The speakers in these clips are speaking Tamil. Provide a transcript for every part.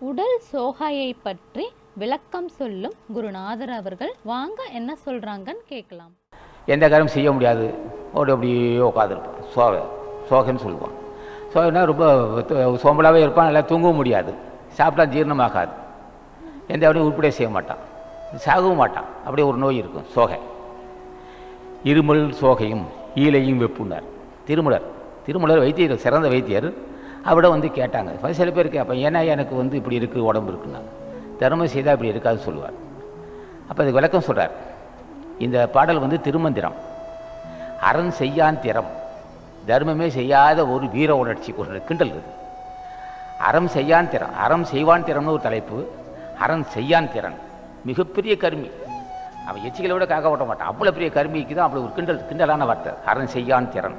உடல் சோகையை பற்றி விளக்கம் சொல்லும் குருநாதர் அவர்கள் வாங்க என்ன சொல்றாங்கன்னு கேட்கலாம் எந்த காரியமும் செய்ய முடியாது ஓடி அப்படியே உட்காந்துருப்பான் சோகை சோகைன்னு சொல்லுவான் சோகைன்னா ரொம்ப சோம்பலாகவே இருப்பான் நல்லா தூங்கவும் முடியாது சாப்பிட்டா ஜீரணமாகாது எந்த வேலையும் உருப்படியாக செய்ய மாட்டான் சாகவும் மாட்டான் அப்படியே ஒரு நோய் இருக்கும் சோகை இருமல் சோகையும் ஈலையும் வெப்புனார் திருமலர் திருமலர் வைத்தியர் சிறந்த வைத்தியர் அவட வந்து கேட்டாங்க அப்ப சில பேர் கேட்பேன் ஏன்னா எனக்கு வந்து இப்படி இருக்குது உடம்பு இருக்குன்னாங்க தர்மம் செய்தால் இப்படி இருக்காது சொல்லுவார் அப்போ அதுக்கு விளக்கம் சொல்கிறார் இந்த பாடல் வந்து திருமந்திரம் அரண் செய்யான் திறம் தர்மமே செய்யாத ஒரு வீர உணர்ச்சி ஒரு கிண்டல் இது அறம் செய்யான் திறம் அறம் செய்வான் திறம்னு ஒரு தலைப்பு அறம் செய்யான் திறன் மிகப்பெரிய கருமி அவன் எச்சிகளை விட காக்க ஓட்ட மாட்டான் அவ்வளோ பெரிய கருமிக்கு தான் அப்படி ஒரு கிண்டல் கிண்டலான வார்த்தை அறம் செய்யான் திறன்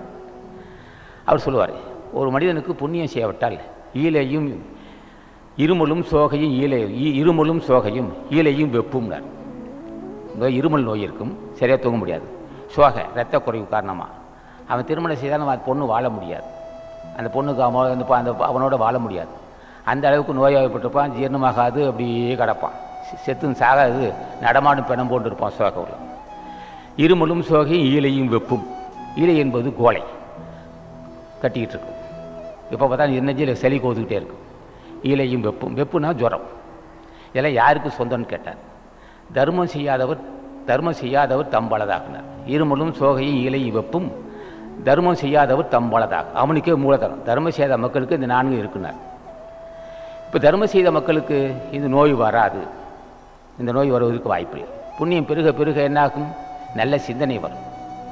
அவர் சொல்லுவார் ஒரு மனிதனுக்கு புண்ணியம் செய்யவிட்டால் ஈலையும் இருமலும் சோகையும் ஈலை ஈ- இருமலும் சோகையும் ஈலையும் வெப்பும்னார் இந்த இருமல் நோய் இருக்கும் சரியாக தூங்க முடியாது சோகை இரத்த குறைவு காரணமாக அவன் திருமணம் செய்தால் அந்த பொண்ணு வாழ முடியாது அந்த பொண்ணுக்கு அவன் அந்த ப- அந்த அவனோட வாழ முடியாது அந்த அளவுக்கு நோயாகப்பட்டிருப்பான் ஜீரணமாகாது அப்படியே கிடப்பான் செ- செத்தும் சாகாது நடமாடும் பிணம் போட்டு இருப்பான் சோகை இருமலும் சோகையும் ஈலையும் வெப்பும் ஈலை என்பது கோலை கட்டிக்கிட்டு இருக்கும் இப்போ பார்த்தா நெஞ்சில் சளி கோதுக்கிட்டே இருக்கும் ஈலையும் வெப்பும் வெப்புனா ஜுரம் இதெல்லாம் யாருக்கு சொந்தம்னு கேட்டார் தர்மம் செய்யாதவர் தர்மம் செய்யாதவர் தம்பளதாகினார் இருமலும் சோகையும் ஈலையும் வெப்பும் தர்மம் செய்யாதவர் தம்பளதாக அவனுக்கே மூலதனம் தர்மம் செய்யாத மக்களுக்கு இந்த நான்கு இருக்குனார் இப்போ தர்மம் செய்த மக்களுக்கு இந்த நோய் வராது இந்த நோய் வருவதற்கு வாய்ப்பில்லை புண்ணியம் பெருக பெருக என்னாகும் நல்ல சிந்தனை வரும்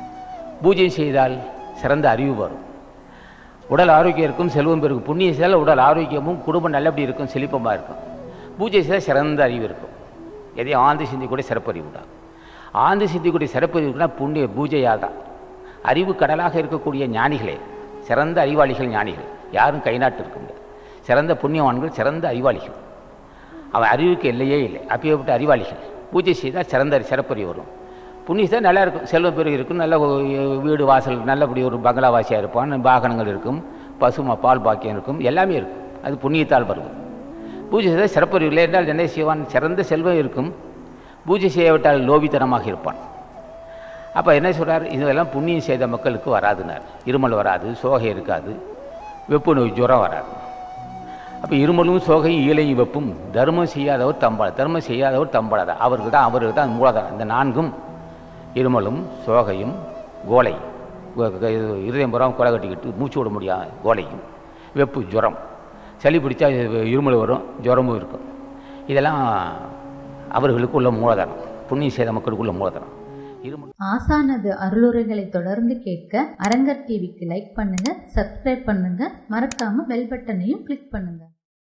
பூஜை செய்தால் சிறந்த அறிவு வரும் உடல் ஆரோக்கியம் இருக்கும் செல்வம் பெருகும் புண்ணியம் செய்தால் உடல் ஆரோக்கியமும் குடும்பம் நல்லபடி இருக்கும் செழிப்பமாக இருக்கும் பூஜை செய்தால் சிறந்த அறிவு இருக்கும் எதையும் ஆழ்ந்து சிந்திக்கூடிய சிறப்பறிவு உண்டாகும் ஆழ்ந்து சிந்திக்கூடிய சிறப்பறிவுனா புண்ணிய பூஜையாக தான் அறிவு கடலாக இருக்கக்கூடிய ஞானிகளே சிறந்த அறிவாளிகள் ஞானிகள் யாரும் கை நாட்டு இருக்க முடியாது சிறந்த புண்ணியவான்கள் சிறந்த அறிவாளிகள் அவன் அறிவுக்கு எல்லையே இல்லை அப்பேற்பட்ட அறிவாளிகள் பூஜை செய்தால் சிறந்த சிறப்பறிவு வரும் புண்ணியத்தை நல்லா இருக்கும் செல்வம் பெருகு இருக்கும் நல்ல ஒரு வீடு வாசல் நல்லபடி ஒரு பங்களாவாசியாக இருப்பான் வாகனங்கள் இருக்கும் பசுமை பால் பாக்கியம் இருக்கும் எல்லாமே இருக்கும் அது புண்ணியத்தால் வருவது பூஜை செய்தால் சிறப்பறிவு இல்லை என்றால் என்ன செய்வான் சிறந்த செல்வம் இருக்கும் பூஜை செய்யவிட்டால் லோபித்தனமாக இருப்பான் அப்போ என்ன சொல்றார் இதெல்லாம் புண்ணியம் செய்த மக்களுக்கு வராதுனார் இருமல் வராது சோகை இருக்காது வெப்பு நோய் ஜுரம் வராது அப்போ இருமலும் சோகையும் ஈழையும் வெப்பும் தர்மம் செய்யாதவர் தம்பள தர்மம் செய்யாதவர் தம்பளதா அவருக்கு தான் அவருக்கு தான் மூலதனம் இந்த நான்கும் இருமலும் சோகையும் கோலை கு- கு- இது இருதயம் புறம் கொலை கட்டிக்கிட்டு மூச்சு விட முடியாத கோலையும் வெப்பு ஜுரம் சளி பிடிச்சா இது இருமல் வரும் ஜுரமும் இருக்கும் இதெல்லாம் அவர்களுக்கு உள்ள மூலதனம் புண்ணியம் செய்த மக்களுக்குள்ள மூலதனம் இருமல் ஆசானது அருளுரைகளை தொடர்ந்து கேட்க அரங்கர் டிவிக்கு லைக் பண்ணுங்க சப்ஸ்கிரைப் பண்ணுங்க மறக்காம பெல் பட்டனையும் கிளிக் பண்ணுங்க